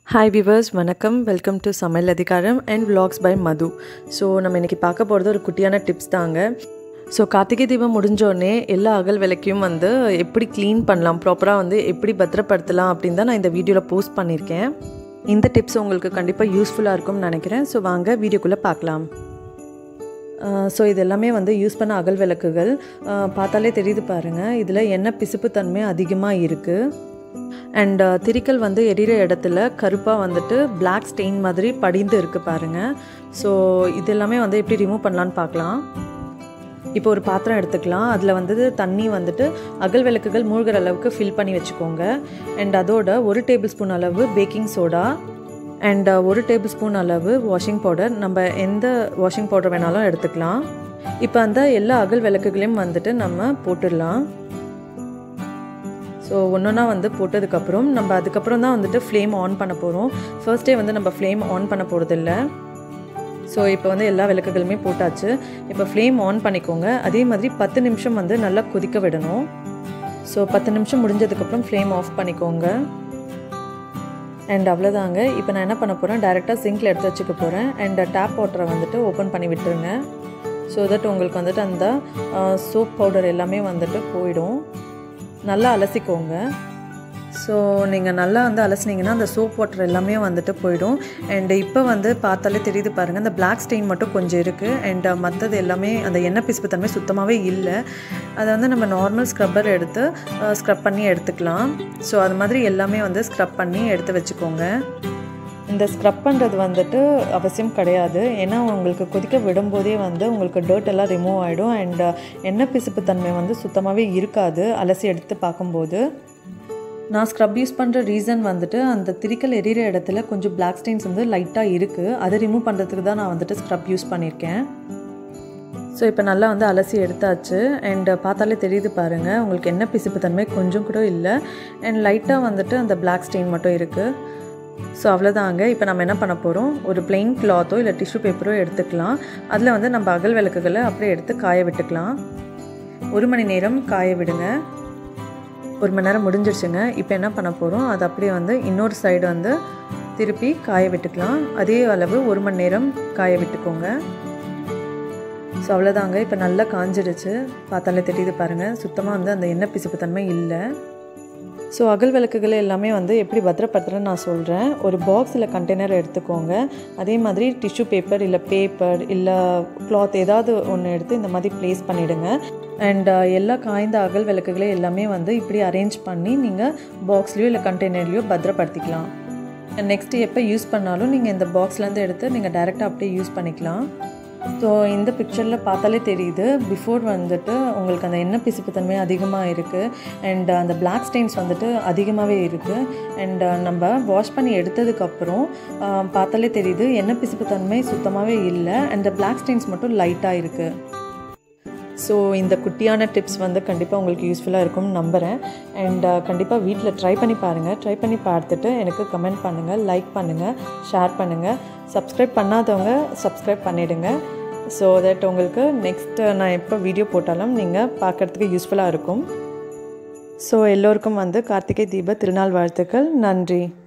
hi viewers வணக்கம் welcome to Samayal Adhikaram and vlogs by Madhu so நம்ம இன்றைக்கி பார்க்க போகிறது ஒரு குட்டியான டிப்ஸ் தாங்க ஸோ கார்த்திகை தீபம் முடிஞ்சோடனே எல்லா அகல் விளக்கையும் வந்து எப்படி க்ளீன் பண்ணலாம் ப்ராப்பராக வந்து எப்படி பத்திரப்படுத்தலாம் அப்படின்னு தான் நான் இந்த வீடியோவில் போஸ்ட் பண்ணியிருக்கேன் இந்த டிப்ஸ் உங்களுக்கு கண்டிப்பாக யூஸ்ஃபுல்லாக இருக்கும்னு நினைக்கிறேன் ஸோ வாங்க வீடியோக்குள்ளே பார்க்கலாம் ஸோ இது எல்லாமே வந்து யூஸ் பண்ண அகல் விளக்குகள் அஹ் பார்த்தாலே தெரியுது பாருங்கள் இதில் எண்ணெய் பிசுப்பு தன்மை அதிகமாக இருக்குது அண்ட் திரிக்கல் வந்து எரியிற இடத்துல கருப்பாக வந்துட்டு பிளாக் ஸ்டெயின் மாதிரி படிந்து இருக்குது பாருங்கள் ஸோ இது எல்லாமே வந்து எப்படி ரிமூவ் பண்ணலான்னு பார்க்கலாம் இப்போ ஒரு பாத்திரம் எடுத்துக்கலாம் அதில் வந்து தண்ணி வந்துட்டு அகல் விளக்குகள் மூழ்கிற அளவுக்கு ஃபில் பண்ணி வச்சுக்கோங்க அண்ட் அதோட ஒரு டேபிள் ஸ்பூன் அளவு பேக்கிங் சோடா அண்ட் ஒரு டேபிள் ஸ்பூன் அளவு வாஷிங் பவுடர் நம்ம எந்த வாஷிங் பவுடர் வேணாலும் எடுத்துக்கலாம் இப்போ அந்த எல்லா அகல் விளக்குகளையும் வந்துட்டு நம்ம போட்டுடலாம் ஸோ ஒன்றா வந்து போட்டதுக்கப்புறம் நம்ம அதுக்கப்புறம் தான் வந்துட்டு ஃப்ளேம் ஆன் பண்ண போகிறோம் ஃபர்ஸ்டே வந்து நம்ம ஃப்ளேம் ஆன் பண்ண போகிறதில்ல ஸோ இப்போ வந்து எல்லா விளக்குகளுமே போட்டாச்சு இப்போ ஃப்ளேம் ஆன் பண்ணிக்கோங்க அதே மாதிரி பத்து நிமிஷம் வந்து நல்லா கொதிக்க விடணும் ஸோ பத்து நிமிஷம் முடிஞ்சதுக்கப்புறம் ஃப்ளேம் ஆஃப் பண்ணிக்கோங்க அண்ட் அவ்வளோதாங்க இப்போ நான் என்ன பண்ண போகிறேன் டேரெக்டாக சிங்கில் எடுத்து வச்சுக்க போகிறேன் அண்ட் டேப் வாட்டரை வந்துட்டு ஓப்பன் பண்ணி விட்டுருங்க ஸோ தட் உங்களுக்கு வந்துட்டு அந்த சோப் பவுடர் எல்லாமே வந்துட்டு போயிடும் நல்லா அலசிக்கோங்க ஸோ நீங்கள் நல்லா வந்து அலசினீங்கன்னா அந்த சோப் வாட்டர் எல்லாமே வந்துட்டு போயிடும் அண்ட் இப்போ வந்து பார்த்தாலே தெரியுது பாருங்கள் அந்த பிளாக் ஸ்டெயின் மட்டும் கொஞ்சம் இருக்குது அண்ட் மற்றது எல்லாமே அந்த எண்ணெய் பிசுப்பு தன்மை சுத்தமாகவே இல்லை அதை வந்து நம்ம நார்மல் ஸ்க்ரப்பர் எடுத்து ஸ்க்ரப் பண்ணி எடுத்துக்கலாம் ஸோ அது மாதிரி எல்லாமே வந்து ஸ்க்ரப் பண்ணி எடுத்து வச்சுக்கோங்க இந்த ஸ்க்ரப் பண்ணுறது வந்துட்டு அவசியம் கிடையாது ஏன்னா உங்களுக்கு கொதிக்க விடும்போதே வந்து உங்களுக்கு டர்ட் எல்லாம் ரிமூவ் ஆகிடும் அண்ட் எண்ணெய் பிசுப்பு தன்மை வந்து சுத்தமாகவே இருக்காது அலசி எடுத்து பார்க்கும்போது நான் ஸ்க்ரப் யூஸ் பண்ணுற ரீசன் வந்துட்டு அந்த திரிக்கல் எரியிற இடத்துல கொஞ்சம் பிளாக் ஸ்டெயின்ஸ் வந்து லைட்டாக இருக்குது அதை ரிமூவ் பண்ணுறதுக்கு தான் நான் வந்துட்டு ஸ்க்ரப் யூஸ் பண்ணியிருக்கேன் ஸோ இப்போ நல்லா வந்து அலசி எடுத்தாச்சு அண்ட் பார்த்தாலே தெரியுது பாருங்கள் உங்களுக்கு என்ன பிசுப்பு தன்மை கொஞ்சம் கூட இல்லை அண்ட் லைட்டாக வந்துட்டு அந்த பிளாக் ஸ்டெயின் மட்டும் இருக்குது ஸோ அவ்வளோதாங்க இப்போ நம்ம என்ன பண்ண போகிறோம் ஒரு பிளெயின் கிளாத்தோ இல்லை டிஷ்யூ பேப்பரோ எடுத்துக்கலாம் அதில் வந்து நம்ம அகல் விளக்குகளை அப்படியே எடுத்து காய விட்டுக்கலாம் ஒரு மணி நேரம் காய விடுங்க ஒரு மணி நேரம் முடிஞ்சிருச்சுங்க இப்போ என்ன பண்ண போகிறோம் அது அப்படியே வந்து இன்னொரு சைடு வந்து திருப்பி காய விட்டுக்கலாம் அதே அளவு ஒரு மணி நேரம் காய விட்டுக்கோங்க ஸோ அவ்வளோதாங்க இப்போ நல்லா காஞ்சிடுச்சு பார்த்தாலே தெரியுது பாருங்கள் சுத்தமாக வந்து அந்த எண்ணெய் பிசுப்பு தன்மை இல்லை ஸோ அகல் விளக்குகள் எல்லாமே வந்து எப்படி பத்திரப்படுத்துகிறேன்னு நான் சொல்கிறேன் ஒரு பாக்ஸ் இல்லை கண்டெய்னர் எடுத்துக்கோங்க அதே மாதிரி டிஷ்யூ பேப்பர் இல்லை பேப்பர் இல்லை கிளாத் ஏதாவது ஒன்று எடுத்து இந்த மாதிரி ப்ளேஸ் பண்ணிவிடுங்க அண்ட் எல்லா காய்ந்த அகல் விளக்குகளை எல்லாமே வந்து இப்படி அரேஞ்ச் பண்ணி நீங்கள் பாக்ஸ்லேயோ இல்லை கண்டெய்னர்லேயோ பத்திரப்படுத்திக்கலாம் நெக்ஸ்ட்டு எப்போ யூஸ் பண்ணாலும் நீங்கள் இந்த பாக்ஸ்லேருந்து எடுத்து நீங்கள் டைரெக்டாக அப்படியே யூஸ் பண்ணிக்கலாம் ஸோ இந்த பிக்சரில் பார்த்தாலே தெரியுது பிஃபோர் வந்துட்டு உங்களுக்கு அந்த எண்ணெய் பிசுப்பு தன்மை அதிகமாக இருக்குது அண்ட் அந்த பிளாக் ஸ்டெயின்ஸ் வந்துட்டு அதிகமாகவே இருக்குது அண்ட் நம்ம வாஷ் பண்ணி எடுத்ததுக்கப்புறம் பார்த்தாலே தெரியுது எண்ணெய் பிசுப்பு தன்மை சுத்தமாகவே இல்லை அண்ட் பிளாக் ஸ்டெயின்ஸ் மட்டும் லைட்டாக இருக்குது ஸோ இந்த குட்டியான டிப்ஸ் வந்து கண்டிப்பாக உங்களுக்கு யூஸ்ஃபுல்லாக இருக்கும்னு நம்புகிறேன் அண்ட் கண்டிப்பாக வீட்டில் ட்ரை பண்ணி பாருங்கள் ட்ரை பண்ணி பார்த்துட்டு எனக்கு கமெண்ட் பண்ணுங்கள் லைக் பண்ணுங்கள் ஷேர் பண்ணுங்கள் சப்ஸ்கிரைப் பண்ணாதவங்க சப்ஸ்கிரைப் பண்ணிவிடுங்க ஸோ தட் உங்களுக்கு நெக்ஸ்ட் நான் எப்போ வீடியோ போட்டாலும் நீங்கள் பார்க்குறதுக்கு யூஸ்ஃபுல்லாக இருக்கும் ஸோ எல்லோருக்கும் வந்து கார்த்திகை தீப திருநாள் வாழ்த்துக்கள் நன்றி